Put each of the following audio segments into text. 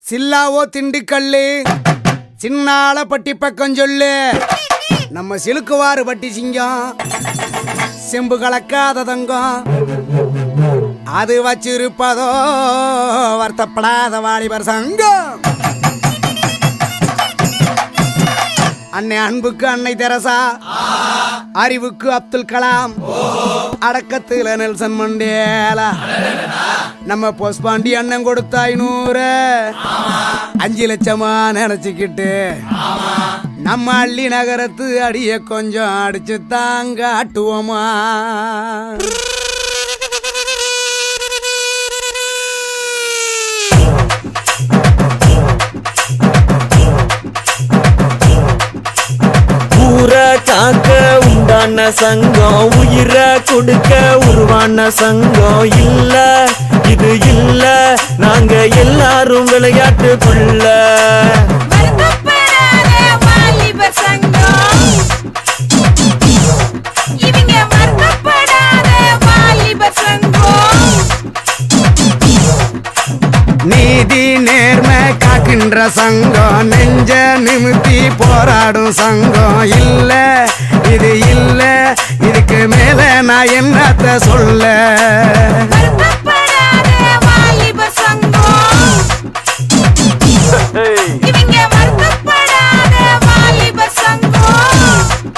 சில்லாவோ திண்டுக்கல்லு சின்னால பட்டி பக்கம் சொல்லு நம்ம சிலுக்குவாறு பட்டி சிங்கம் செம்பு கலக்காத தங்கம் அது வச்சிருப்பதோ வருத்தப்படாத வாலிபர் சங்கம் அன்னை அன்புக்கு அன்னை தெரசா அறிவுக்கு அப்துல் கலாம் அடக்கத்துல நெல்சன் மண்டேலா நம்ம பொஸ்பாண்டி அண்ணன் கொடுத்த ஐநூறு அஞ்சு லட்சமா நினைச்சுக்கிட்டு நம்ம அள்ளி நகரத்து அடிய கொஞ்சம் அடிச்சு தாங்க ஆட்டுவோமா ஊரை காக்க உண்டான சங்கம் உயிரை கொடுக்க உருவான சங்கம் இல்ல இது இல்ல நாங்க எல்லாரும் விளையாட்டுக்குள்ள வருத்தப்படாத வாலிபர் சங்கம். இவங்க வருத்தப்படாத வாலிபர் சங்கம். நீதி நேர்மை காக்கின்ற சங்கம் நெஞ்ச நிமித்தி போராடும் சங்கம் இல்ல இது இல்ல இதுக்கு மேல நான் என்னத்த சொல்ல வருத்தப்படாத வாலிபர் சங்கம். இவங்க வருத்தப்படாத வாலிபர் சங்கம்.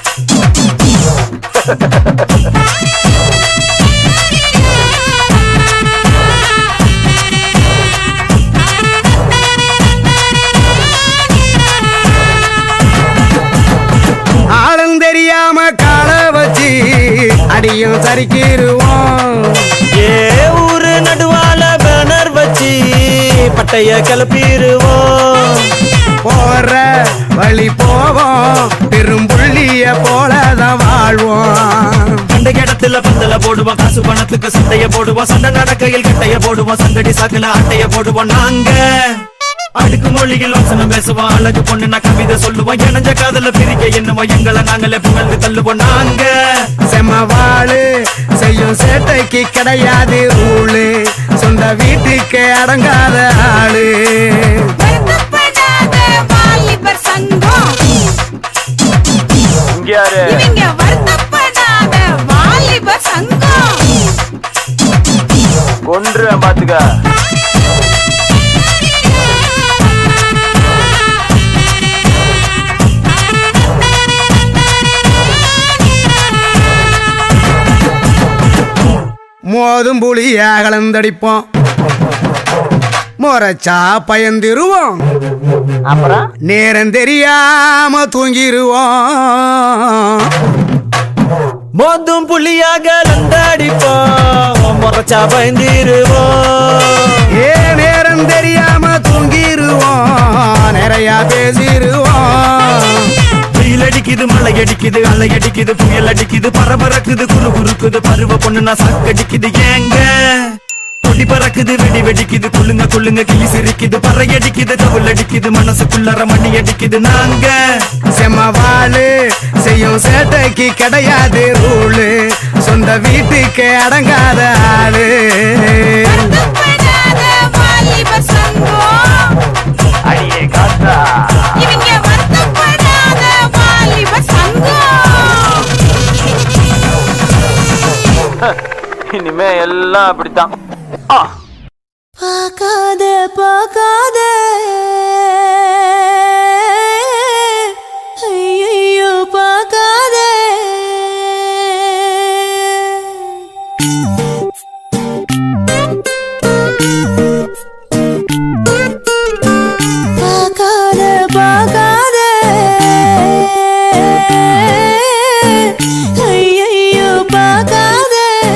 ஆளும் தெரியாம கால வச்சு அடியும் சரிக்கிருவோம் ஏ ஊரு நடுவால பேனர் வச்சு பட்டைய கிளப்பிடுவோம் போற வழி போவோம் பெரும்புள்ளிய போலதான் வாழ்வோம் அந்த இடத்துல பந்தல போடுவோம் காசு பணத்துக்கு சண்டைய போடுவோம் சண்டை நடக்கையில் கட்டைய போடுவோம் சங்கடி சாக்குல அட்டைய போடுவோம் நாங்க அடுக்கு மொழியில் வசனம் பேசுவோம் அழகு பொண்ணு நான் கவிதை சொல்லுவோம் இணைஞ்ச காதல பிரிக்க என்னவோம் எங்களை நாங்களே புகழ்ந்து தள்ளுவோம் நாங்க செமவாளு செய்யும் சேட்டைக்கு கிடையாது ஊழு சொந்த வீட்டுக்கு அடங்காத ஆளு வருத்தப்படாத வாலிபர் சங்கம். இங்க யாரு இவங்க வருத்தப்படாத வாலிபர் சங்கம் கொன்று பாத்துக்க மோதும் புளிய கலந்தடிப்போம் முறைச்சா பயந்திருவோம் அப்புறம் நேரம் தெரியாம தூங்கிருவோம் மோதும் புள்ளியாக லந்தாடிப்போம் முறைச்சா பயந்திருவோம் ஏ நேரம் தெரியாம தூங்கிருவோம் நிறைய பேசிருவோம் வெயில் அடிக்குது மழை அடிக்குது அலை அடிக்குது புயல் அடிக்குது பரபரக்குது குறு குறுக்குது பருவ பொண்ணு நான் சாக்கடிக்குது ஏங்க கொடி பறக்குது வெடி வெடிக்குது குள்ளுங்க குள்ளுங்க கிளி சிரிக்குது பறை அடிக்குது தவுள் அடிக்குது மனசுக்குள்ளற மணி அடிக்குது நாங்க செம்மவாளு செய்யும் சேட்டைக்கு கிடையாது ரூலு சொந்த வீட்டுக்கு அடங்காத ஆளு வருத்தப்படாத வாலிபர் சங்கம் அடியே காத்தா இவங்க வருத்தப்படாத வாலிபர் சங்கம் இனிமே எல்லாம் அப்படித்தான் பார்க்காத பார்க்காத ஐயோ பார்க்காத பார்க்காத பார்க்காத ஐயோ பார்க்காத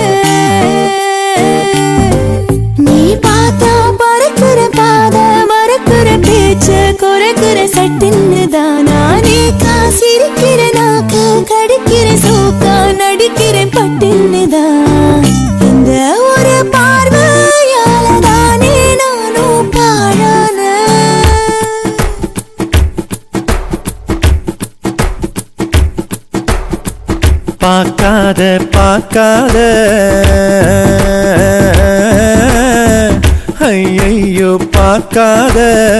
நீ பார்த்தா பறக்குற பாத மறக்குற பேச்சு குறைக்குற சட்டுன்னு தானா நீ காசிருக்கிற நாக்கு கடிக்கிற சோக்கா நடிக்கிற பட்டுன்னு தான் இந்த ஒரு பார்வையால தானே நானும் பாழான பார்க்காத பார்க்காத ஐயையோ பார்க்காத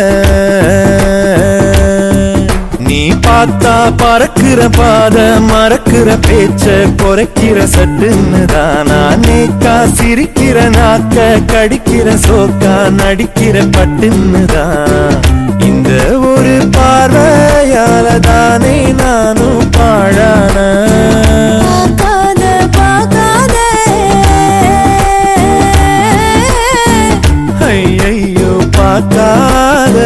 நீ பார்த்தா பறக்கிற பாத மறக்கிற பேச்ச குறைக்கிற சட்டுன்னு தானா நேக்கா சிரிக்கிற நாக்க கடிக்கிற சோக்கா நடிக்கிற பட்டுன்னு தான் இந்த ஒரு பார்வையால தானே நானும் பாழான பார்க்காத பார்க்காத ஐயையோ பார்க்காத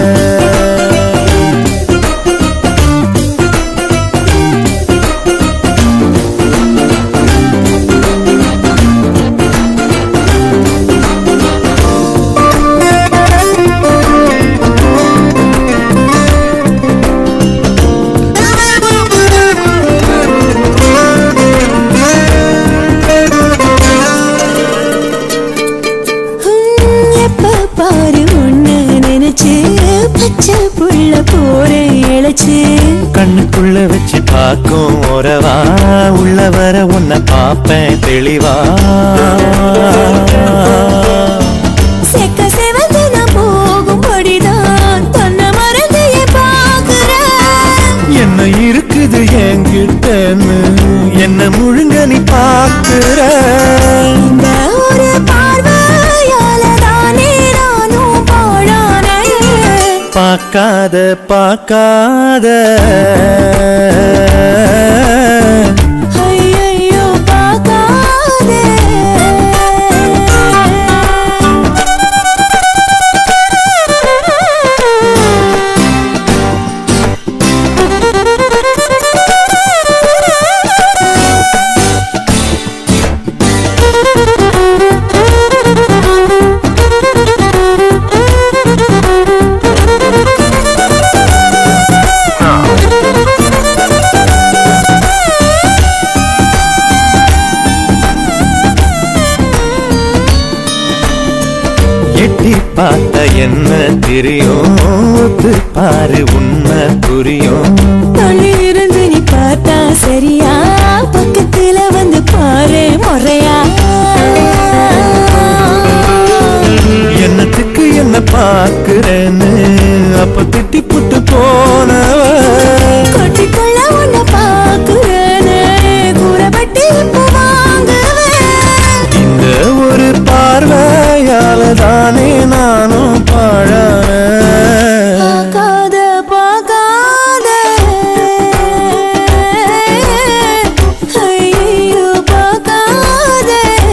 ஹம், எப்ப பாரு உன்னை நினைச்சு பச்சை புள்ள போறேன் இழைச்சு கண்ணுக்குள்ள வச்சு பார்க்கும் உறவா உள்ள வர உன்னை பார்ப்பேன் தெளிவா செக்க செவந்து நான் போகும்படிதான் தன்னை மறந்தையே பாக்குறேன் என்ன இருக்குது என்கிட்டன்னு என்ன முழுங்க நீ பார்க்கிற இந்த ஒரு பார்வையால தானே நானும் பாழானேன் பார்க்காத பார்க்காத ஐயையோ பார்க்காதே எட்டி பார்த்த என்ன தெரியும் ஒத்து பாரு உண்மை புரியும் தள்ளி இருந்து நீ பார்த்தா சரியா பக்கத்துல வந்து பாரு முறையா என்னத்துக்கு என்ன பார்க்கிறேன்னு அப்ப திட்டி புட்டு போனவ கொட்டிக்கொள்ள உன்னை பாக்குறேனே கூறப்பட்டு இப்போ வாங்குவேன் இந்த ஒரு பார்வையால தானே நானும் பாழான பார்க்காத பார்க்காத ஐயோ பார்க்காத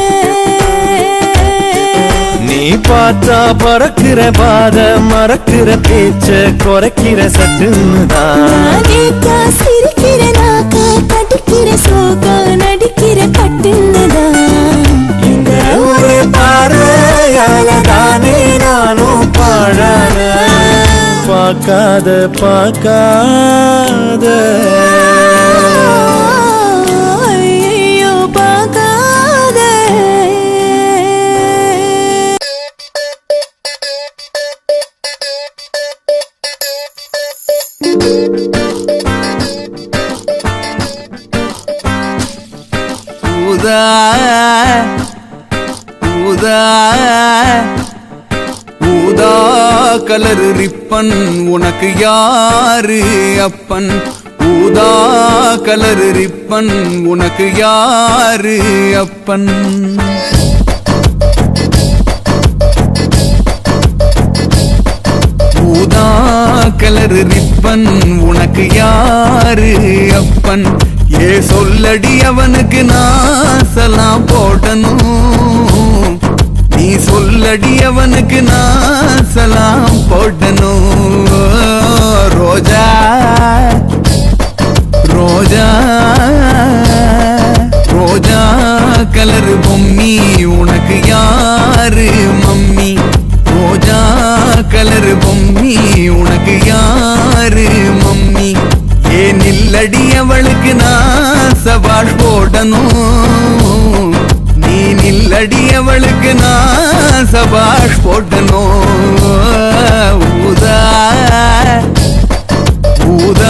நீ பார்த்தா பறக்கிற பாத மறக்கிற பேச்ச குறைக்கிற சட்டுன்னு தான் நானேக்கா சிரிக்கிற நாக்க கடிக்கிற சோக்கா நடிக்கிற பட்டுன்னுதான் இந்த ஒரு பார்வையால தானே நானும் பாழான பார்க்காத பார்க்காத ஐயோ பார்க்காத ஊதா ஊதா ஊதா கலர் ரிப்பன் உனக்கு யாரு அப்பன் ஊதா கலர் ரிப்பன் உனக்கு யாரு அப்பன் ஊதா கலர் ரிப்பன் உனக்கு யாரு அப்பன் ஏ சொல்லடி அவனுக்கு நான் சலாம் போடணும் நீ சொல்லடி அவனுக்கு நான் சலாம் போடணும் ரோஜா ரோஜா ரோஜா கலர் பொம்மி உனக்கு யாரு மம்மி ரோஜா கலர் பொம்மி உனக்கு யாரு மம்மி ஏ நில்லடி அவளுக்கு நான் சவால் போடணும் நீ நில்லடி அவளுக்கு நான் சபாஷ் போடணும் ஊதா ஊதா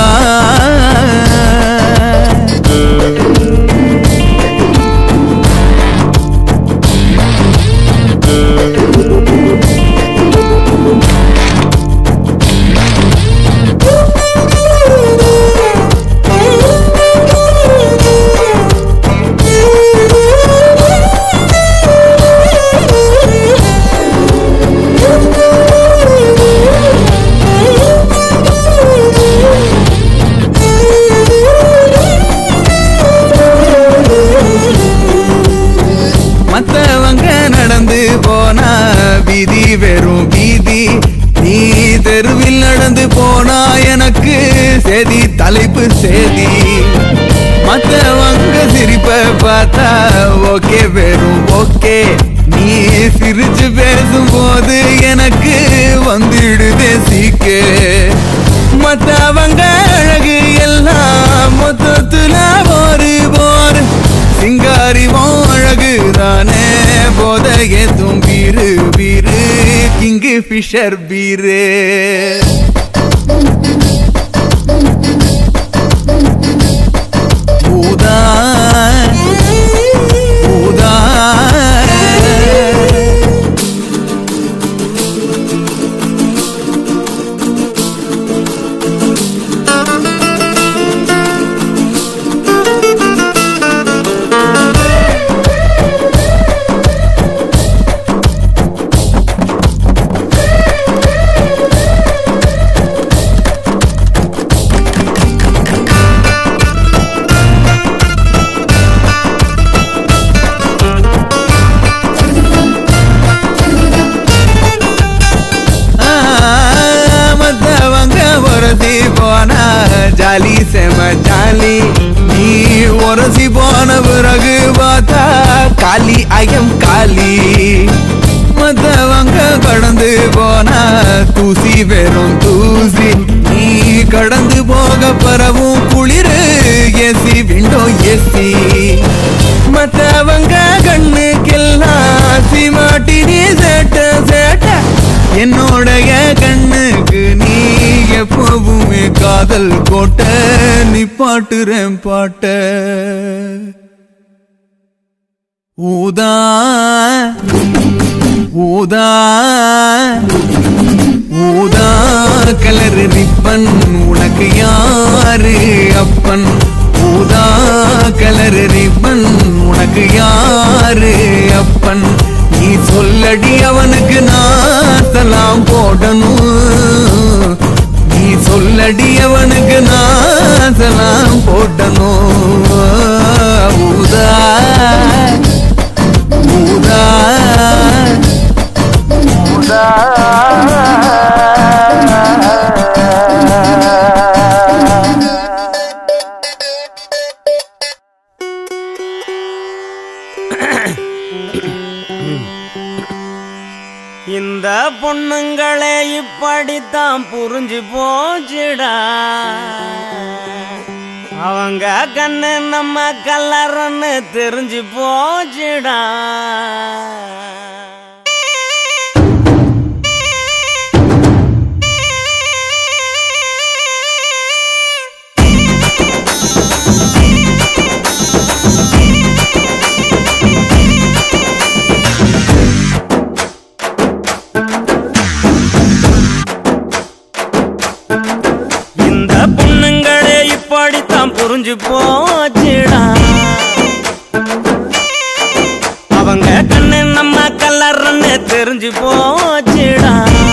சேதி தலைப்பு சேதி மத்தவங்க சிரிப்ப பார்த்தா ஓகே வெறும் ஓகே நீ சிரிச்சு பேசும்போது எனக்கு வந்துடுதே சீக்கு மத்தவங்க அழகு எல்லாம் மொத்தத்துல ஒரு போர் சிங்காரிவும் அழகு தானே போதையே தும்பீரு பீரு கிங்கு ஃபிஷர் பீரு ஊதா ஊதா மத்தவங்க உரசி போனா ஜாலி செம ஜாலி நீ உரசி போன பிறகு பார்த்தா காலி ஐயம் காலி மத்தவங்க கடந்து போனா தூசி வெறும் தூசி நீ கடந்து போக பரவும் குளிரு ஏசி விண்டோ ஏசி மத்தவங்க கண்ணுக்கெல்லாம் சிமாட்டி நீ சேட்ட சேட்ட என்னோடைய கண்ணுக்கு நீ எப்பவுமே காதல் கோட்ட நீ பாட்டுறேன் பாட்ட ஊதா ஊதா ஊதா கலர் ரிப்பன் உனக்கு யாரு அப்பன் ஊதா கலர் ரிப்பன் உனக்கு யாரு அப்பன் நீ சொல்லடி அவனுக்கு நான் சலாம் போடணும் நீ சொல்லடி அவனுக்கு நான் சலாம் போடணும் ஊதா ஊதா இந்த பொண்ணுங்களே இப்படித்தான் புரிஞ்சு போச்சுடா அவங்க கண்ணு நம்ம கல்லறன்னு தெரிஞ்சு போச்சுடா இந்த பொண்ணுங்களே இப்படித்தான் புரிஞ்சு போச்சுடா அவங்க கண்ணு நம்ம கல்லறன்னு தெரிஞ்சு போச்சுடா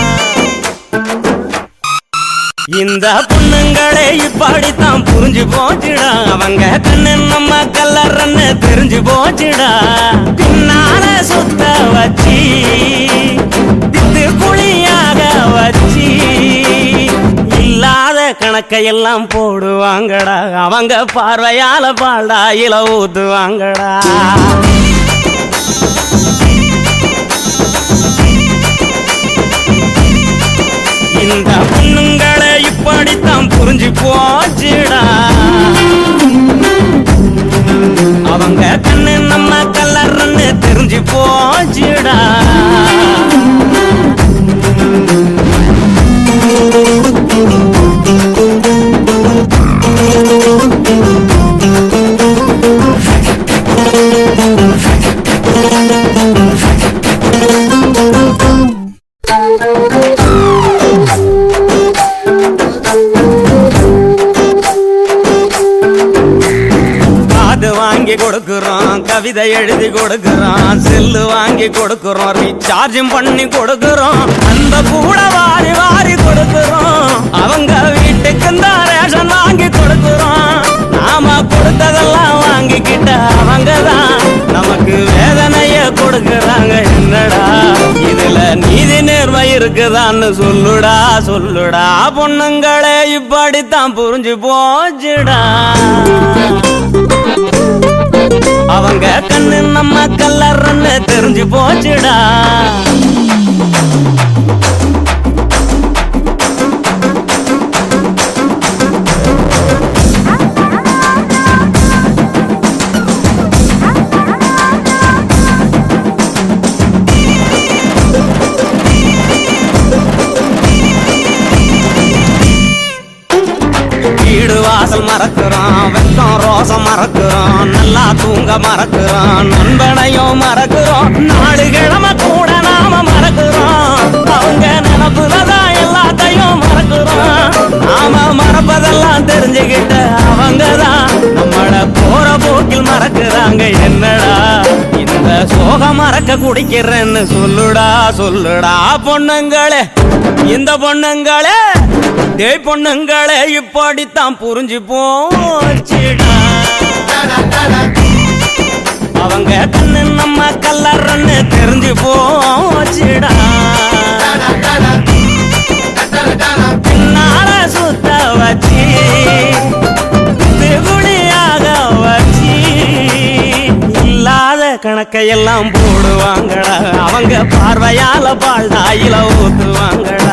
இந்த பொண்ணுங்களே இப்படித்தான் புரிஞ்சு போச்சுடா அவங்க கண்ணு நம்ம கல்லறன்னு தெரிஞ்சு போச்சுடா பின்னால சுத்த வச்சு தித்து குழியாக வச்சு இல்லாத கணக்கையெல்லாம் போடுவாங்கடா அவங்க பார்வையால பாடா இல ஊத்துவாங்கடா இந்த பொண்ணுங்களை இப்படித்தான் புரிஞ்சு போச்சுடா அவங்க கண்ணு நம்ம கல்லறன்னு தெரிஞ்சு போச்சுடா காது வாங்கி கொடுக்குறோம் கவிதை எழுதி கொடுக்குறோம் செல்லு வாங்கி கொடுக்குறோம் ரீசார்ஜும் பண்ணி கொடுக்குறோம் அந்த கூட வாரி வாரி கொடுக்குறோம் அவங்க வீட்டுக்கு தான் ரேஷன் வாங்கி கொடுக்குறோம் நாம கொடுத்ததெல்லாம் வாங்கிக்கிட்ட அவங்க தான் நமக்கு வேதனைய கொடுக்குறாங்க என்னடா இதுல நீதி நேர்மை இருக்குதான்னு சொல்லுடா சொல்லுடா பொண்ணுங்களே இப்படித்தான் புரிஞ்சு போச்சுடா அவங்க கண்ணு நம்ம கல்லறன்னு தெரிஞ்சு போச்சுடா வீடு வாசல் மறக்கிறோம் வெக்கம் ரோசம் மறக்கிறோம் நல்லா தூங்க மறக்கிறோம் நண்பனையும் மறக்கிறோம் நாலு கிழமை கூட நாம மறக்கிறோம் அவங்க நினப்புலதான் எல்லாத்தையும் மறக்கிறோம் நாம மறப்பதெல்லாம் தெரிஞ்சுக்கிட்ட அவங்கதான் நம்மள போற போக்கில் மறக்கிறாங்க என்னடா இந்த சோகம் மறக்க குடிக்கிறேன்னு சொல்லுடா சொல்லுடா பொண்ணுங்களே இந்த பொண்ணுங்களே டேய் பொண்ணுங்களே இப்படித்தான் புரிஞ்சு போச்சுடா அவங்க கண்ணு நம்ம கல்லறன்னு தெரிஞ்சு போச்சுடா பின்னால சுத்த வச்சு வெகுளியாக வச்சு இல்லாத கணக்கையெல்லாம் போடுவாங்கடா அவங்க பார்வையால பால்டாயில ஊத்துவாங்கடா